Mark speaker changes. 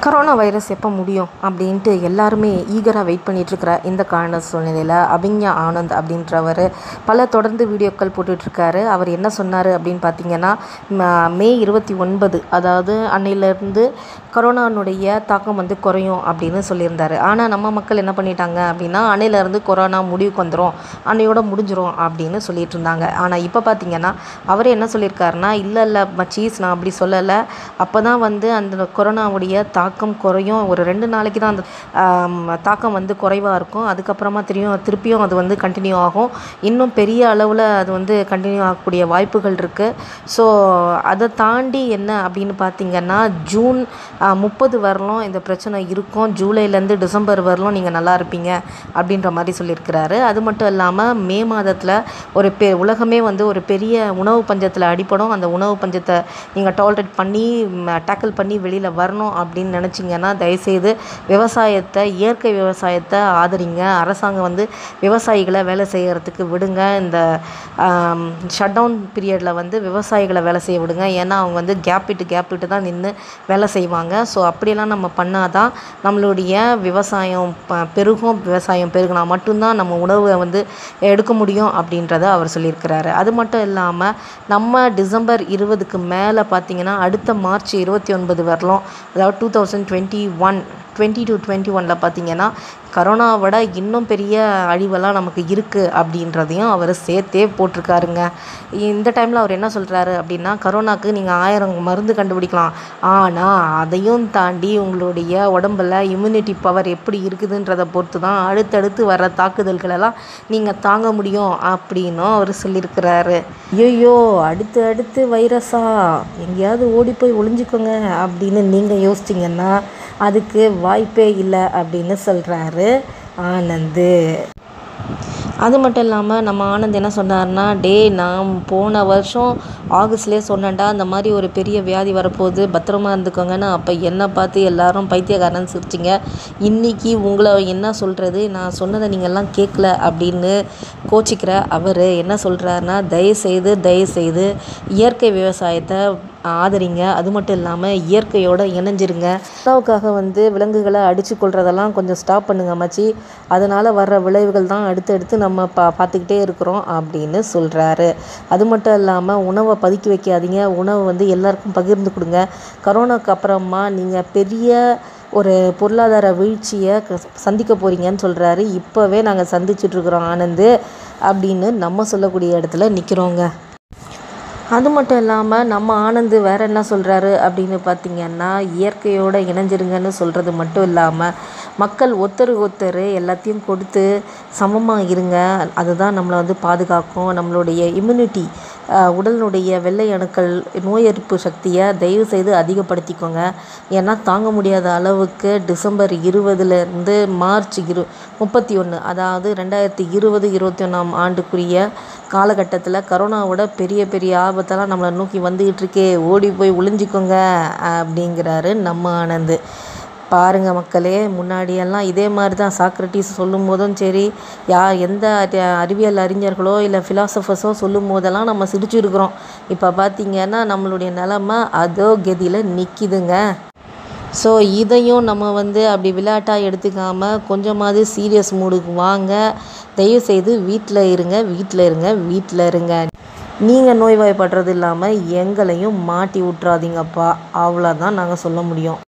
Speaker 1: corona virus எப்போ முடியும் அப்படின்ட்டு எல்லாருமே ஈகராக வெயிட் பண்ணிகிட்ருக்கிற இந்த காரண சூழ்நிலையில் அபிஞா ஆனந்த் அப்படின்றவர் பல தொடர்ந்து வீடியோக்கள் போட்டுட்ருக்காரு அவர் என்ன சொன்னார் அப்படின்னு பார்த்தீங்கன்னா ம- மே இருபத்தி ஒன்பது அதாவது அன்னையிலேருந்து கொரோனானுடைய தாக்கம் வந்து குறையும் அப்படின்னு சொல்லியிருந்தாரு ஆனால் நம்ம மக்கள் என்ன பண்ணிட்டாங்க அப்படின்னா அன்னையிலேருந்து கொரோனா முடிவுக்கு வந்துடும் அன்னையோட முடிஞ்சிரும் அப்படின்னு சொல்லிட்டு இருந்தாங்க ஆனால் இப்போ பார்த்தீங்கன்னா அவர் என்ன சொல்லியிருக்காருன்னா இல்லை இல்லை மச்சீஸ் நான் அப்படி சொல்லலை அப்போ தான் வந்து அந்த கொரோனாவுடைய தாக்கம் குறையும் ஒரு ரெண்டு நாளைக்கு தான் அந்த ஆம், தாக்கம் வந்து குறைவாக இருக்கும் அதுக்கப்புறமா திரும்பியும் திருப்பியும் அது வந்து கண்டினியூ ஆகும் இன்னும் பெரிய அளவில் அது வந்து கண்டினியூ ஆகக்கூடிய வாய்ப்புகள் இருக்குது ஸோ அதை தாண்டி என்ன அப்படின்னு பார்த்தீங்கன்னா ஜூன் முப்பது வரலும் இந்த பிரச்சனை இருக்கும் ஜூலைலேருந்து டிசம்பர் வரலும் நீங்கள் நல்லா இருப்பீங்க அப்படின்ற மாதிரி சொல்லியிருக்கிறாரு அது மட்டும் இல்லாமல் மே மாதத்தில் ஒரு பெ உலகமே வந்து ஒரு பெரிய உணவு பஞ்சத்தில் அடிப்படும் அந்த உணவு பஞ்சத்தை நீங்கள் டாலரேட் பண்ணி டேக்கிள் பண்ணி வெளியில் வரணும் அப்படின்னு நினச்சிங்கன்னா தயவுசெய்து விவசாயத்தை இயற்கை விவசாயத்தை ஆதரிங்க அரசாங்கம் வந்து விவசாயிகளை வேலை செய்கிறதுக்கு விடுங்க இந்த ஷட் டவுன் பீரியடில் வந்து விவசாயிகளை வேலை செய்ய விடுங்க ஏன்னா அவங்க வந்து கேப் விட்டு கேப் விட்டு தான் நின்று வேலை செய்வாங்க ஸோ அப்படியெல்லாம் நம்ம பண்ணாதான் நம்மளுடைய விவசாயம் ப- பெருகும் விவசாயம் பெருகினா மட்டும்தான் நம்ம உணவை வந்து எடுக்க முடியும் அப்படின்றத அவர் சொல்லியிருக்கிறாரு அது மட்டும் இல்லாமல் நம்ம டிசம்பர் இருபதுக்கு மேலே பார்த்தீங்கன்னா அடுத்த மார்ச் இருபத்தி ஒன்பது வரலும் அதாவது two thousand twenty one twenty two twenty ஒனில் பார்த்தீங்கன்னா கரோனாவோட இன்னும் பெரிய அழிவெல்லாம் நமக்கு இருக்குது அப்படின்றதையும் அவர் சேர்த்தே போட்டிருக்காருங்க இந்த டைமில் அவர் என்ன சொல்கிறாரு அப்படின்னா கரோனாக்கு நீங்கள் ஆயிரம் மருந்து கண்டுபிடிக்கலாம் ஆனால் அதையும் தாண்டி உங்களுடைய உடம்புல இம்யூனிட்டி பவர் எப்படி இருக்குதுன்றதை பொறுத்து தான் அடுத்தடுத்து வர தாக்குதல்களெல்லாம் நீங்கள் தாங்க முடியும் அப்படின்னும் அவர் சொல்லியிருக்கிறாரு ஐயோ அடுத்து அடுத்து வைரஸா எங்கேயாவது ஓடி போய் ஒளிஞ்சுக்கோங்க அப்படின்னு நீங்கள் யோசிச்சிங்கன்னா அதுக்கு வாய்ப்பே இல்லை அப்படின்னு சொல்கிறாரு ஆனந்து அது மட்டும் இல்லாமல் நம்ம ஆனந்த் என்ன சொன்னார்னா டே நான் போன வருஷம் ஆகஸ்ட்லேயே சொன்னேன்டா அந்த மாதிரி ஒரு பெரிய வியாதி வரப்போகுது பத்திரமா இருந்துக்கோங்கன்னு அப்போ என்னை பார்த்து எல்லாரும் பைத்தியக்காரன்னு சிரிச்சிங்க இன்னைக்கு உங்களை என்ன சொல்கிறது நான் சொன்னதை நீங்கள்லாம் கேட்கல அப்படின்னு கோச்சிக்கிற அவர் என்ன சொல்கிறாருன்னா தயவுசெய்து தயவுசெய்து இயற்கை விவசாயத்தை ஆதரிங்க அது மட்டும் இல்லாமல் இயற்கையோட இணைஞ்சிருங்க உணவுக்காக வந்து விலங்குகளை அடித்து கொள்றதெல்லாம் கொஞ்சம் ஸ்டாப் பண்ணுங்க மச்சி அதனால் வர்ற விளைவுகள் தான் அடுத்தடுத்து நம்ம பா பார்த்துக்கிட்டே இருக்கிறோம் அப்படின்னு சொல்கிறாரு அது மட்டும் இல்லாமல் உணவை பதுக்கி வைக்காதீங்க உணவை வந்து எல்லாருக்கும் பகிர்ந்து கொடுங்க கரோனாக்கு அப்புறமா நீங்கள் பெரிய ஒரு பொருளாதார வீழ்ச்சியை க- சந்திக்க போகிறீங்கன்னு சொல்கிறாரு இப்போவே நாங்கள் சந்திச்சிட்ருக்குறோம் ஆனந்து அப்படின்னு நம்ம சொல்லக்கூடிய இடத்துல நிற்கிறோங்க அது மட்டும் இல்லாமல் நம்ம ஆனந்து வேற என்ன சொல்கிறாரு அப்படின்னு பார்த்தீங்கன்னா இயற்கையோட இணைஞ்சிருங்கன்னு சொல்கிறது மட்டும் இல்லாமல் மக்கள் ஒருத்தருக்கு ஒருத்தர் எல்லாத்தையும் கொடுத்து சமமாக இருங்க அதுதான் நம்மளை வந்து பாதுகாக்கும் நம்மளுடைய இம்யூனிட்டி உடலினுடைய வெள்ளை அணுக்கள் நோய் எதிர்ப்பு சக்தியை தயவு செய்து அதிகப்படுத்திக்கோங்க ஏன்னா தாங்க முடியாத அளவுக்கு டிசம்பர் இருபதுலேருந்து மார்ச் இரு முப்பத்தி ஒன்று அதாவது ரெண்டாயிரத்தி இருபது இருபத்தி ஒன்றாம் ஆண்டுக்குரிய காலகட்டத்தில் கரோனாவோட பெரிய பெரிய ஆபத்தெல்லாம் நம்மளை நோக்கி வந்துக்கிட்டு இருக்கே ஓடி போய் ஒளிஞ்சிக்கோங்க அப்படிங்கிறாரு நம்ம ஆனந்து பாருங்க மக்களே முன்னாடியெல்லாம் இதே மாதிரி தான் சாக்ரட்டிஸ் சொல்லும் போதும் சரி யா எந்த அறி- அறிவியல் அறிஞர்களோ இல்லை ஃபிலாசபர்ஸோ சொல்லும் போதெல்லாம் நம்ம சிரிச்சிருக்கிறோம் இப்போ பார்த்தீங்கன்னா நம்மளுடைய நிலமை அதோ கதியில் நிற்கிதுங்க ஸோ இதையும் நம்ம வந்து அப்படி விளையாட்டாக எடுத்துக்காமல் கொஞ்சமாவது சீரியஸ் மூடுக்கு வாங்க தயவுசெய்து வீட்டில் இருங்க வீட்டில் இருங்க வீட்டில் இருங்க நீங்கள் நோய்வாய்ப்படுறது இல்லாமல் எங்களையும் மாட்டி விட்றாதீங்கப்பா அவ்வளோதான் நாங்கள் சொல்ல முடியும்